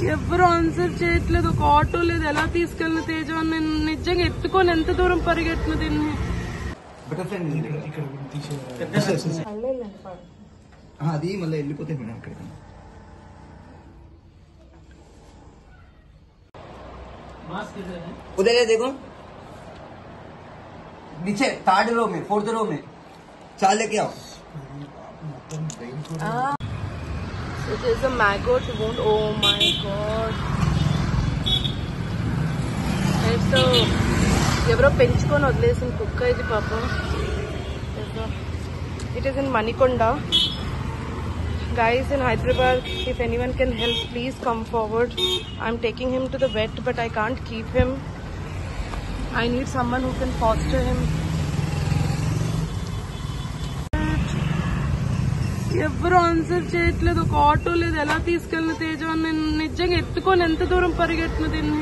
ఎవరు ఆన్సర్ చేయట్లేదు ఒక ఆటో లేదు ఎలా తీసుకెళ్ళిన తేజ నేను నిజంగా ఎత్తుకొని ఎంత దూరం పరిగెట్టిన దీన్ని బటర్ఫ్లై ఉంది ఇక్కడ ఆ, అది మళ్ళీ వెళ్ళిపోతాయి మేడం ఇక్కడ उधर है देखो नीचे थर्ड रो में फोर्थ रो में चार लेके आओ It is a maggot wound. Oh my god. It's a ఎవరో పెంచుకొని వదిలేసిన కుక్క ఇది పాపం it is in Manikonda guys in hyderabad if anyone can help please come forward i'm taking him to the vet but i can't keep him i need someone who can foster him ఎవరు answer చేయట్లేదు ఒక auto లేదు ఎలా తీసుకెళ్ళిన తేజ నేను నిజంగా ఎత్తుకొని ఎంత దూరం పరిగెట్టిన దీన్ని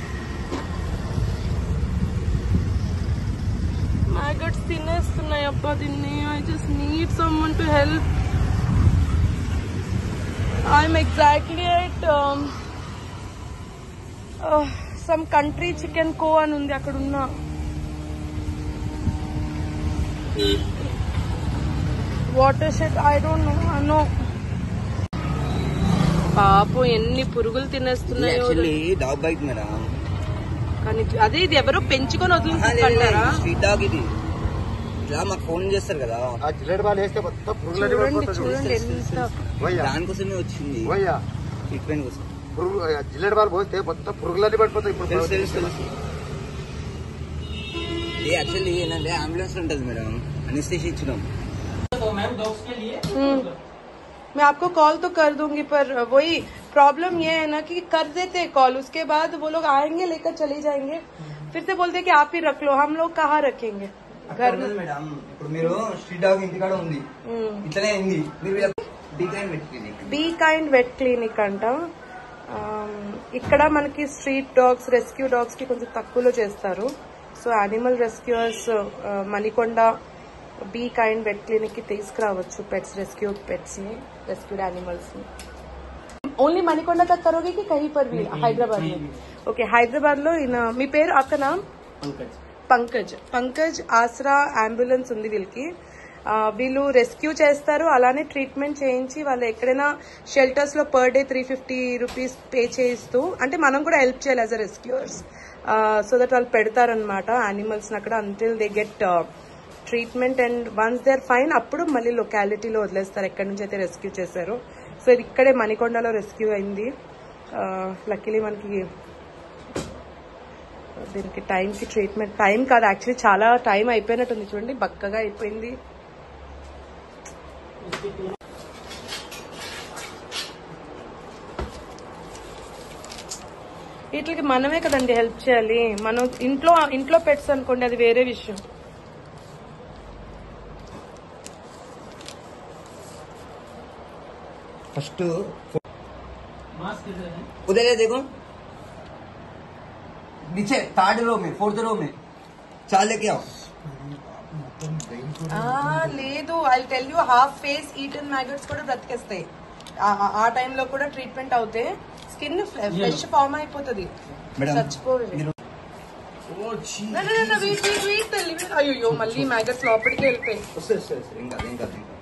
మ్యాగట్స్ తినేస్తున్నాయి అబ్బా దీన్ని I just need someone to help I'm exactly at some country chicken కో అని ఉంది అక్కడ ఉన్నా water shed I don't know no పాపం ఎన్ని పురుగులు తినేస్తున్నాయో యాక్చువల్లీ డాగ్ బైట్ మేడం కానీ అదే ఇది ఎవరో పెంచుకొని వదులుకుంటారా స్ట్రీట్ డాగ్ ఇది ఇట్లా మాకు ఫోన్ చేస్తారు కదా ఆ జిల్లెడ్ బాల్ వేస్తే మొత్తం పురుగులన్నీ చూడండి పడిపోతుంది చూడండి ఎంత పోయ్యా దానికోసమే వచ్చింది పోయ్యా ట్రీట్మెంట్ కోసం పురుగు ఆ జిల్లెడ్ బాల్ పోస్తే మొత్తం పురుగులన్నీ పడిపోతాయి ఇప్పుడు తెలుసు తెలుసు తెలుసు ఇది యాక్చువల్లీ ఏంటంటే అంబులెన్స్ ఉంటుంది మేడం అనిస్తేసి ఇచ్చినాం हम्म। मैं आपको कॉल तो कर दूंगी पर वही प्रॉब्लम ये है ना कि कर देते कॉल उसके बाद वो लोग आएंगे लेकर चले जाएंगे फिर से बोलते कि आप ही रख लो हम लोग कहाँ रखेंगे घर में మేడం ఇప్పుడు మీరు స్ట్రీట్ డాగ్ ఇంటికాడ ఉంది हम्म। ఇట్లనే అయింది మీరు డీకాన్ పెట్టుకుని బీ కైండ్ వెట్ క్లినిక్ అంట ఆమ్, ఇక్కడ మనకి స్ట్రీట్ డాగ్స్ రెస్క్యూ డాగ్స్ కి కొంచెం తక్కువలో చేస్తారు so animal rescuers Manikonda be kind vet clinic కి తీసుకురావచ్చు పెట్స్ రెస్క్యూ పెట్స్ ని రెస్క్యూడ్ एनिमल्स ని ఓన్లీ మణికొండ తక్ కరోగే కి కहीं पर भी హైదరాబాద్ में ఓకే హైదరాబాద్ లో ఈయన మీ పేరు అక్క నామ్ పంకజ్ పంకజ్ ఆసరా అంబులెన్స్ ఉంది వీళ్ళకి ఆ, వీళ్ళు రెస్క్యూ చేస్తారు అలానే ట్రీట్మెంట్ చేయించి వాళ్ళు ఎక్కడైనా షెల్టర్స్ లో per day three fifty rupees pay చేయిస్తూ అంటే మనం కూడా హెల్ప్ చేయాలి as a rescuers so that వాళ్ళు పెడతారనమాట యానిమల్స్ అక్కడ until they get treatment and once they are fine అప్పుడు మళ్ళీ లొకాలిటీలో వదిలేస్తారు ఎక్కడి నుంచి అయితే రెస్క్యూ చేశారో సో ఇది ఇక్కడే మణికొండలో రెస్క్యూ అయింది లక్కీలీ మనకి దీనికి టైంకి ట్రీట్మెంట్ టైం కాదు యాక్చువల్లీ చాలా టైం అయిపోయినట్టుంది చూడండి బక్కగా అయిపోయింది వీటికి మనమే కదండి హెల్ప్ చేయాలి మనం ఇంట్లో ఇంట్లో పెట్స్ అనుకోండి అది వేరే విషయం ఫస్ట్ उधर है देखो नीचे थर्ड रो में फोर्थ रो में चार लेके आओ లేదు I tell you half face eaten maggots కూడా బ్రతికేస్తాయి ఆ- ఆ టైంలో కూడా ట్రీట్మెంట్ అవుతే స్కిన్ ఫ్రెష్ ఫామ్ అయిపోతుంది మేడం చచ్చిపోవే మీరు No, no, no, no, wait, wait, wait, తల్లి, wait. అయ్యో మళ్ళీ మ్యాగట్స్ లోపలికి వెళ్తాయి వస్తే వస్తే వస్తే ఏం కాదు ఏం కాదు ఏం కాదు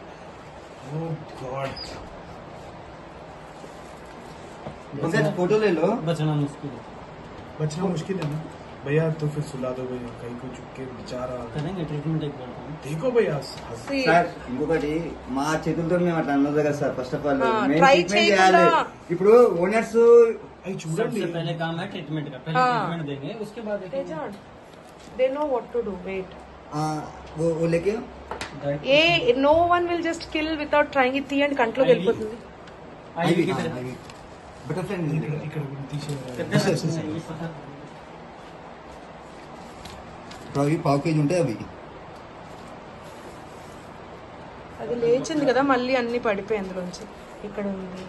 पंकज फोटो ले लो बचना मुश्किल है बचना मुश्किल है ना भैया तो फिर सुला दो भैया कहीं को चुप के बेचारा करेंगे ट्रीटमेंट एक बार तो। देखो भैया हंस- हंस- See, సార్ ఇంకొకటి మా చేతులతో మేము అట్లా అన్నది కదా సార్ ఫస్ట్ ఆఫ్ ఆల్ ఆ, మేము try ట్రీట్మెంట్ చేయకుండా. చేయాలి ఇప్పుడు ఓనర్స్ अरे చూడండి सबसे पहले काम है ट्रीटमेंट का पहले हाँ। ट्रीटमेंट देंगे उसके बाद देखेंगे। Tejan, they know what to do. Wait. वो वो लेके Diet- ఏ no one will just kill without trying ఇది తీయండి కంట్లోకి వెళ్ళిపోతుంది IV की तरह। బటర్ఫ్లై ఇక్కడ ఇక్కడ తీసేయాలి कितने पैसे हैं? ये पता ఇప్పుడు అవి పావు కేజీ ఉంటాయి అవి అది లేచింది కదా మళ్ళీ అన్ని పడిపోయి అందులోంచి ఇక్కడ ఉంది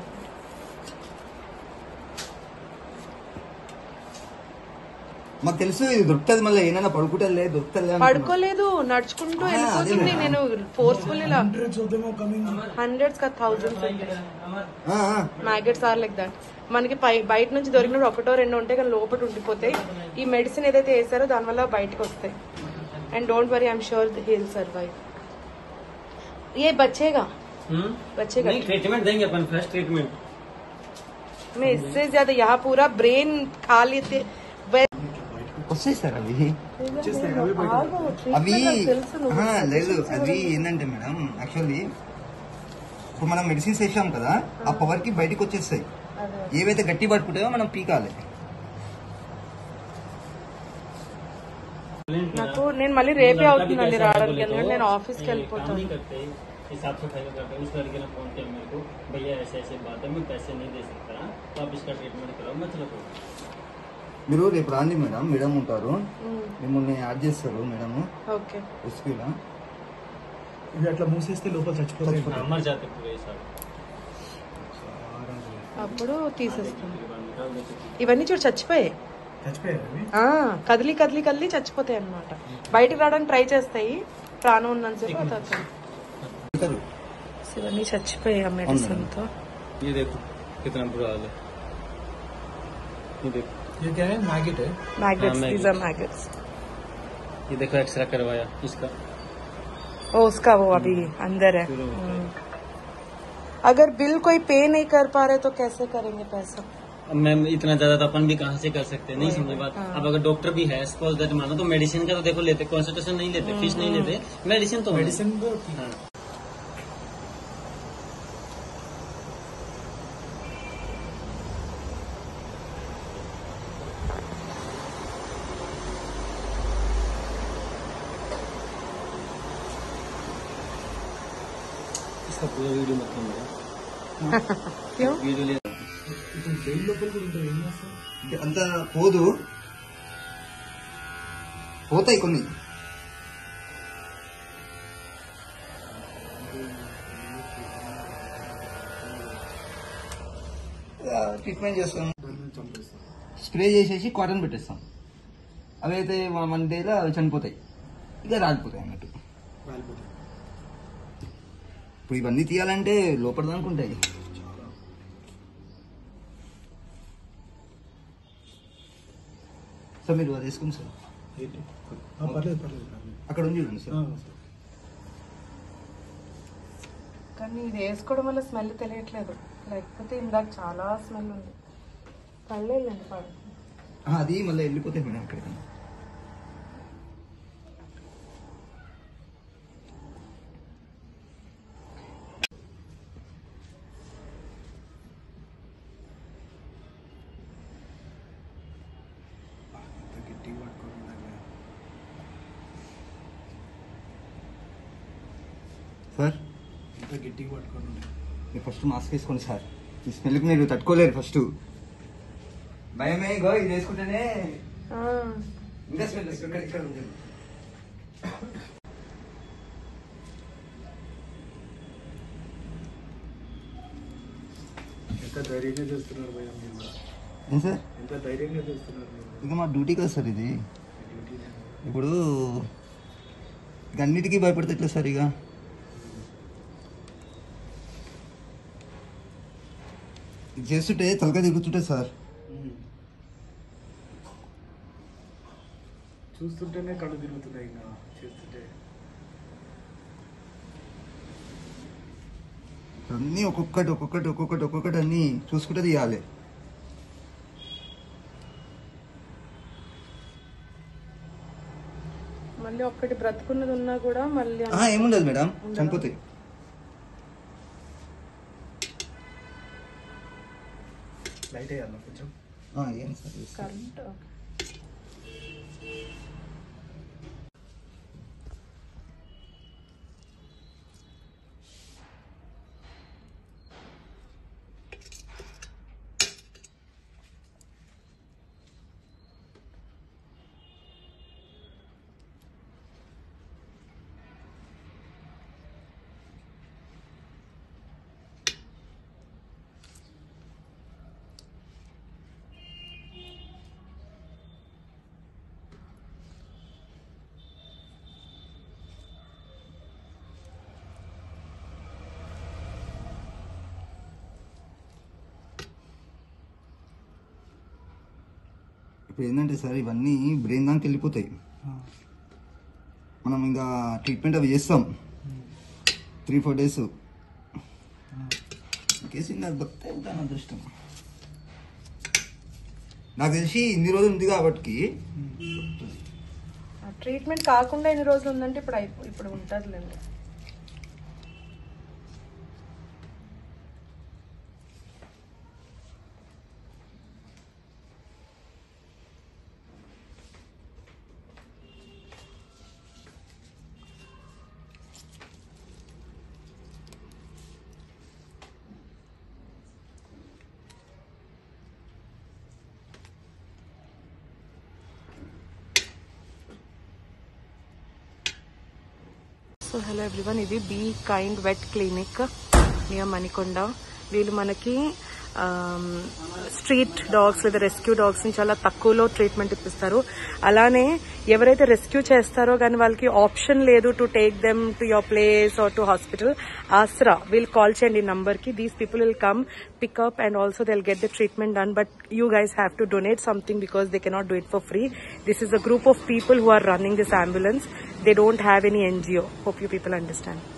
మాకు తెలుసు ఇది దొరుకుతుంది మళ్ళీ ఏమైనా పడుకుంటుంది లేదు దొరుకుతుంది అనుకున్నాం. పడుకోలేదు నడుచుకుంటూ ఆ, వెళ్ళిపోతుంది అదే నేను ఫోర్స్ఫుల్ ఇలా hundreds of them are coming hundreds కా థౌజండ్స్ ఉంటాయి अमर ఆ, ఆ. మ్యాగెట్స్ ఆర్ లైక్ దట్ మనకి పై బయట నుంచి దొరికినప్పుడు ఒకటో రెండో ఉంటే కానీ లోపల ఉండిపోతాయి ఈ మెడిసిన్ ఏదైతే వేసారో దానివల్ల బయటకు వస్తాయి and don't worry I'm sure he'll survive ये बचेगा हम्म? बचेगा नहीं ट्रीटमेंट देंगे अपन फर्स्ट ट्रीटमेंट मैं इससे ज्यादा यहाँ पूरा ब्रेन खा लेते वै- వస్తాయి సార్ అవి వచ్చేస్తాయి అవి బయట ఆగు, treatment అవి నాకు తెలుసు నువ్వు. ఆ, లేదు అది ఏంటంటే మేడం యాక్చువల్లీ ఇప్పుడు మనం మెడిసిన్స్ వేసాం కదా ఆ పవర్ కి బయటకు వచ్చేస్తాయి అదే. ఏవైతే గట్టి పట్టుకుంటాయో మనం పీకాలి నాకు నేను మళ్ళీ రేపే అవుతుందండి రావడానికి ఎందుకంటే నేను ఆఫీస్కి काम వెళ్ళిపోతాను नहीं करते ये साफ सफाई का करते हैं उस लड़के ने फोन किया मेरे को भैया ऐसे ऐसे बात है मैं पैसे नहीं दे सकता तो आप इसका ट्रीटमेंट कराओ मैं चलो कोई మీరు రేపు రాండి మేడం మేడం ఉంటారు మ్మ్. మిమ్మల్ని యాడ్ చేస్తారు మేడం ఓకే రెస్క్యూలా ఇవి అట్లా మూసేస్తే లోపల చచ్చిపోతాయి हाँ, मर जाते पूरे ये सारे అప్పుడు తీసేస్తాను के बाद निकाल देते ఇవన్నీ చూడు చచ్చిపోయాయి చచ్చిపోయాయి అవి ఆ, కదిలి కదిలి కదిలి చచ్చిపోతాయి అన్నమాట బయటికి రావడానికి ట్రై చేస్తాయి ప్రాణం ఉన్నంతసేపు అది అవుతుంది. సో ఇవన్నీ చచ్చిపోయాయి ఆ మెడిసిన్ తో ये देखो कितना बुरा हाल है ये देखो ये क्या है मैगेट है magnets maggots. These are magnets ये देखो एक्सरे करवाया इसका ओ उसका वो अभी अंदर है पूरा होता है। हम्म। अगर बिल कोई पे नहीं कर पा रहे तो कैसे करेंगे पैसा अब मैम इतना ज्यादा तो अपन भी कहाँ से कर सकते हैं नहीं समझ बात हाँ। अब अगर डॉक्टर भी है सपोज दैट मानो तो मेडिसिन का तो देखो लेते कंसल्टेशन नहीं लेते फीस नहीं लेते मेडिसिन तो मेडिसिन तो ठीक हाँ इसका पूरा वीडियो मत मेरा क्यों वीडियो ले ఇప్పుడు జైలు లోపల కూడా ఉంటుంది ఏం చేస్తాం అంటే అంత పోదు పోతాయి కొన్ని ట్రీట్మెంట్ చేస్తాం చంపేస్తాం స్ప్రే చేసేసి కాటన్ పెట్టేస్తాం అవి అయితే వన్ డేలో అవి చనిపోతాయి ఇక రాలిపోతాయి అన్నట్టు కాలిపోతాయి ఇప్పుడు ఇవన్నీ తీయాలంటే లోపల దానికి ఉంటాయి సార్ మీరు అది వేసుకోండి సార్ ఏంటి ఆ, పర్లేదు పర్లేదు పర్లేదు అక్కడ ఉంది చూడండి ఆ, సార్ సరే. కానీ ఇది వేసుకోవడం వల్ల స్మెల్ తెలియట్లేదు లేకపోతే ఇందాక చాలా స్మెల్ ఉంది పర్లేదండి పడు ఆ, అది మళ్ళీ వెళ్ళిపోతాయి మేడం అక్కడికి ఎంత గట్టిగా పట్టుకొని ఉండాలి. సార్ ఎంత గట్టిగా పట్టుకొని ఉండాలి. మీరు ఫస్ట్ మాస్క్ వేసుకోండి సార్ ఈ స్మెల్కి మీరు తట్టుకోలేరు ఫస్ట్ భయమే గో ఇది వేసుకుంటేనే ఇంకా స్మెల్ ఇక్కడ ఇక్కడ ఉంది ఎంత ధైర్యంగా చేస్తున్నారు భయ్యా మీరు కూడా. ఏం సార్ ఎంత ధైర్యంగా చేస్తున్నారు మీరు ఇక మా డ్యూటీ కదా సార్ ఇది డ్యూటీ ఇప్పుడు ఇక అన్నిటికీ భయపడితే ఎట్లా సార్ ఇక ఇది చేస్తుంటే తలకాయ తిరుగుతుంటే సార్ చూస్తుంటేనే కళ్ళు తిరుగుతున్నాయి ఇంకా చేస్తుంటే అన్నీ ఒక్కొక్కటి ఒక్కొక్కటి ఒక్కొక్కటి ఒక్కొక్కటి అన్నీ చూసుకుంటే తీయాలి మళ్ళీ ఒక్కటి బ్రతుకున్నది ఉన్నా కూడా మళ్ళీ ఆ, ఏముండదు మేడం చనిపోతాయి లైట్ వేయాలా కొంచెం ఆ, ఏం సార్ ఏం సార్. కరెంట్ ఇప్పుడు ఏంటంటే సార్ ఇవన్నీ బ్రెయిన్ దానికి వెళ్ళిపోతాయి మనం ఇంకా ట్రీట్మెంట్ అవి చేస్తాం త్రీ ఫోర్ డేస్ కేసు ఇంకా బతికే ఉంటాను అదృష్టం నాకు తెలిసి ఇన్ని రోజులు ఉంది కాబట్టి ట్రీట్మెంట్ కాకుండా ఎన్ని రోజులు ఉందంటే ఇప్పుడు అయిపో ఇప్పుడు ఉంటుందిలేండి సో హలో ఎవ్రీవన్ ఇది be kind vet clinic near Manikonda వీళ్ళు మనకి స్ట్రీట్ డాగ్స్ లేదా రెస్క్యూ డాగ్స్ ని చాలా తక్కువలో ట్రీట్మెంట్ ఇప్పిస్తారు అలానే ఎవరైతే రెస్క్యూ చేస్తారో కానీ వాళ్ళకి ఆప్షన్ లేదు to take them to your place or to hospital Aasara వీళ్ళు కాల్ చేయండి నంబర్ కి these people will come pick up and also they get the treatment done but you guys have to donate something because they cannot do it for free this is a group of people who are running this ambulance they don't have any NGO. Hope you people understand.